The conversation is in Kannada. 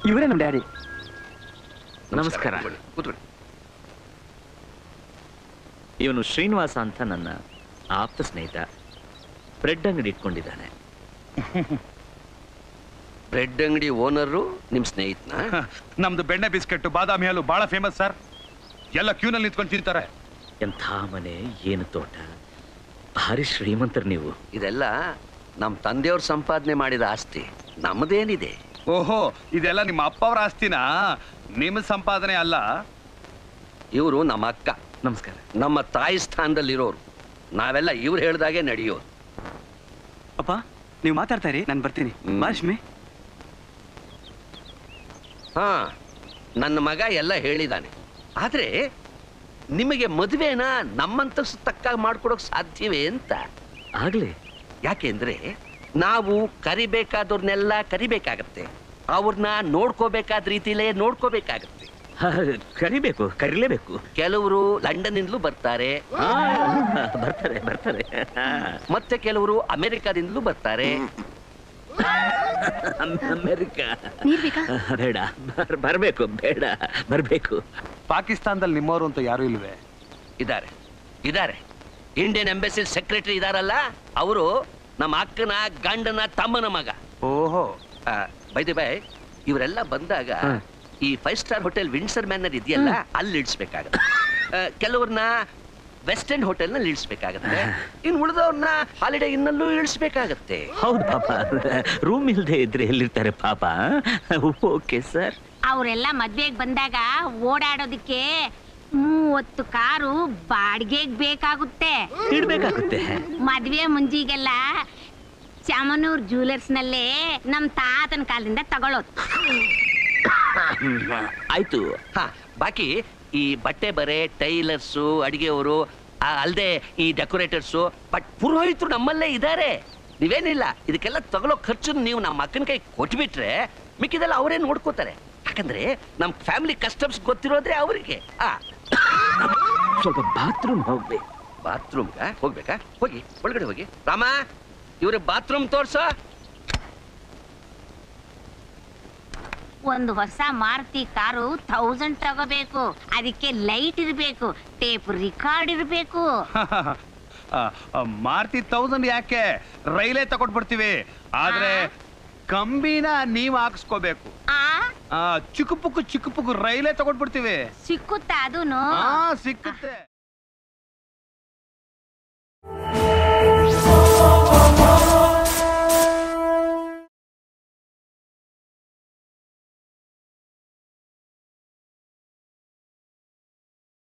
ಇವರೇ ನಮ್ಮ ಡ್ಯಾಡಿ ನಮಸ್ಕಾರ. ಕೂತ್ಕೊಳ್ಳಿ, ಕೂತ್ಕೊಳ್ಳಿ ಇವನು ಶ್ರೀನಿವಾಸ ಅಂತ ನನ್ನ ಆಪ್ತ ಸ್ನೇಹಿತ ಬ್ರೆಡ್ ಅಂಗಡಿ ಇಟ್ಕೊಂಡಿದ್ದಾನೆ ಬ್ರೆಡ್ ಅಂಗಡಿ ಓನರು ನಿಮ್ ಸ್ನೇಹಿತನ ನಮ್ದು ಬೆಣ್ಣೆ ಬಿಸ್ಕೆಟ್ ಬಾದಾಮಿ ಹಾಲು ಬಹಳ ಫೇಮಸ್ ಸರ್ ಎಲ್ಲ ಕ್ಯೂನಲ್ಲಿ ನಿಂತ್ಕೊಂಡು ತಿಂತಾರೆ ಎಂಥ ಮನೆ ಏನು ತೋಟ ಭಾರಿ ಶ್ರೀಮಂತರು ನೀವು ಇದೆಲ್ಲ ನಮ್ ತಂದೆಯವ್ರ ಸಂಪಾದನೆ ಮಾಡಿದ ಆಸ್ತಿ ನಮ್ದೇನಿದೆ ಓಹೋ ಇದೆಲ್ಲ ನಿಮ್ಮ ಅಪ್ಪ ಅವರ ಆಸ್ತಿನ ನಿಮ್ಮ ಸಂಪಾದನೆ ಅಲ್ಲ ಇವರು ನಮ್ಮ ಅಕ್ಕ ನಮಸ್ಕಾರ ನಮ್ಮ ತಾಯಿ ಸ್ಥಾನದಲ್ಲಿರೋರು ನಾವೆಲ್ಲ ಇವ್ರು ಹೇಳ್ದಾಗೆ ನಡೆಯೋರು ಅಪ್ಪ ನೀವು ಮಾತಾಡ್ತಾ ಇರಿ ನಾನು ಬರ್ತೀನಿ ಹ್ಮ್. ಮಾಶ್ಮಿ ಹಾ ನನ್ನ ಮಗ ಎಲ್ಲ ಹೇಳಿದಾನೆ ಆದ್ರೆ ನಿಮಗೆ ಮದುವೆನ ನಮ್ಮಂತಸ್ತು ತಕ್ಕ ಮಾಡ್ಕೊಡೋಕ್ ಸಾಧ್ಯವೇ ಅಂತ ಆಗ್ಲಿ ಯಾಕೆಂದ್ರೆ ನಾವು ಕರಿಬೇಕಾದವ್ರನ್ನೆಲ್ಲ ಕರಿಬೇಕಾಗತ್ತೆ ಅವ್ರನ್ನ ನೋಡ್ಕೋಬೇಕಾದ ರೀತಿಲೇ ನೋಡ್ಕೋಬೇಕಾಗತ್ತೆ ಹ, ಕರಿಬೇಕು ಕರಿಲೇಬೇಕು ಕೆಲವರು ಲಂಡನ್ನಿಂದಲೂ ಬರ್ತಾರೆ ಆ, ಬರ್ತಾರೆ ಬರ್ತಾರೆ ಮತ್ತೆ ಕೆಲವರು ಅಮೆರಿಕಾದಿಂದಲೂ ಬರ್ತಾರೆ ಅಮ್- ಅಮೆರಿಕ ನೀರ್ ಬೇಕಾ ಬೇಡ ಬರ್- ಬರ್ಬೇಕು ಬೇಡ ಬರ್ಬೇಕು ಪಾಕಿಸ್ತಾನದಲ್ಲಿ ನಿಮ್ಮವರು ಅಂತ ಯಾರು ಇಲ್ವೇ ಇದ್ದಾರೆ ಇದ್ದಾರೆ ಇಂಡಿಯನ್ ಎಂಬಸಿ ಸೆಕ್ರೆಟರಿ ಇದಾರಲ್ಲ ಅವರು ನಮ್ಮ ಅಕ್ಕನ ಗಂಡನ ತಮ್ಮನ ಮಗ ಓಹೋ ಬೈದೆ ಬೈ ಇವರೆಲ್ಲ ಬಂದಾಗ ಹ. ಈ five star hotel Windsor Manor ಇದೆಯಲ್ಲ ಅಲ್ಲಿ ಇಳಿಸ್ಬೇಕಾಗತ್ತೆ ಆ, ಕೆಲವ್ರನ್ನ ವೆಸ್ಟ್ ಎಂಡ್ ಹೋಟೆಲ್ ನಲ್ಲಿ ಇಳಿಸ್ಬೇಕಾಗತ್ತೆ ಇನ್ ಉಳಿದವ್ರನ್ನ ಹಾಲಿಡೇ ಇನ್ನಲ್ಲೂ ಇಳಿಸ್ಬೇಕಾಗತ್ತೆ ಹೌದು ಪಾಪ ರೂಮ್ ಇಲ್ದೆ ಇದ್ರೆ ಎಲ್ಲಿರ್ತಾರೆ ಪಾಪ ಓಕೆ ಸರ್ ಅವರೆಲ್ಲ ಮದ್ವೆಗ್ ಬಂದಾಗ ಓಡಾಡೋದಕ್ಕೆ ಮೂವತ್ತು ಕಾರು ಬಾಡಿಗೆಗ್ ಬೇಕಾಗುತ್ತೆ ಇಡ್ಬೇಕಾಗುತ್ತೆ ಮದ್ವೆ ಮುಂಜಿಗೆಲ್ಲ ಚಾಮನೂರ್ ಜ್ಯುವೆಲರ್ಸ್ ನಲ್ಲೇ ನಮ್ ತಾತನ ಕಾಲದಿಂದ ತಗೊಳ್ಳೋದು ಆಯ್ತು ಹಾ ಬಾಕಿ ಈ ಬಟ್ಟೆ ಬರೆ ಟೈಲರ್ಸು ಅಡಿಗೆಯವರು ಅಲ್ಲದೆ ಈ ಡೆಕೋರೇಟರ್ಸು ಬಟ್ ಪುರೋಹಿತರು ನಮ್ಮಲ್ಲೇ ಇದ್ದಾರೆ ನೀವೇನಿಲ್ಲ ಇದಕ್ಕೆಲ್ಲ ತಗೊಳ್ಳೋ ಖರ್ಚು ನೀವು ನಮ್ಮ ಅಕ್ಕನ ಕೈ ಕೊಟ್ಬಿಟ್ರೆ ಮಿಕ್ಕಿದೆಲ್ಲ ಅವರೇ ನೋಡ್ಕೋತಾರೆ ಯಾಕಂದ್ರೆ ನಮ್ಮ ಫ್ಯಾಮಿಲಿ ಕಸ್ಟಮ್ಸ್ ಗೊತ್ತಿರೋದ್ರೆ ಅವರಿಗೆ ಆ ಸ್ವಲ್ಪ ಬಾತ್ರೂಮ್ ಹೋಗ್ಬೇಕು ಬಾತ್ರೂಮ್ ಹೋಗ್ಬೇಕಾ ಹೋಗಿ ಒಳಗಡೆ ಹೋಗಿ ರಾಮ ಇವ್ರ ಬಾತ್ರೂಮ್ ತೋರ್ಸೋ ಒಂದು ಹೊಸ ಮಾರುತಿ ಕಾರು ಥೌಸಂಡ್ ತಗೋಬೇಕು ಅದಕ್ಕೆ ಲೈಟ್ ಇರ್ಬೇಕು ಟೇಪ್ ರಿಕಾರ್ಡ್ ಇರ್ಬೇಕು ಮಾರ್ತಿ ತೌಸಂಡ್ ಯಾಕೆ ರೈಲೇ ತಗೊಂಡ್ಬಿಡ್ತೀವಿ ಆದ್ರೆ ಕಂಬಿನ ನೀವ್ ಹಾಕ್ಸ್ಕೋಬೇಕು ಆ ಆ, ಚಿಕ್ಕ ಪುಕ್ಕು ಚಿಕ್ಕ ಪುಕ್ಕು ರೈಲೇ ತಗೊಂಡ್ಬಿಡ್ತೀವಿ ಸಿಕ್ಕುತ್ತಾ ಅದೂನು ಆ ಸಿಕ್ಕುತ್ತೆ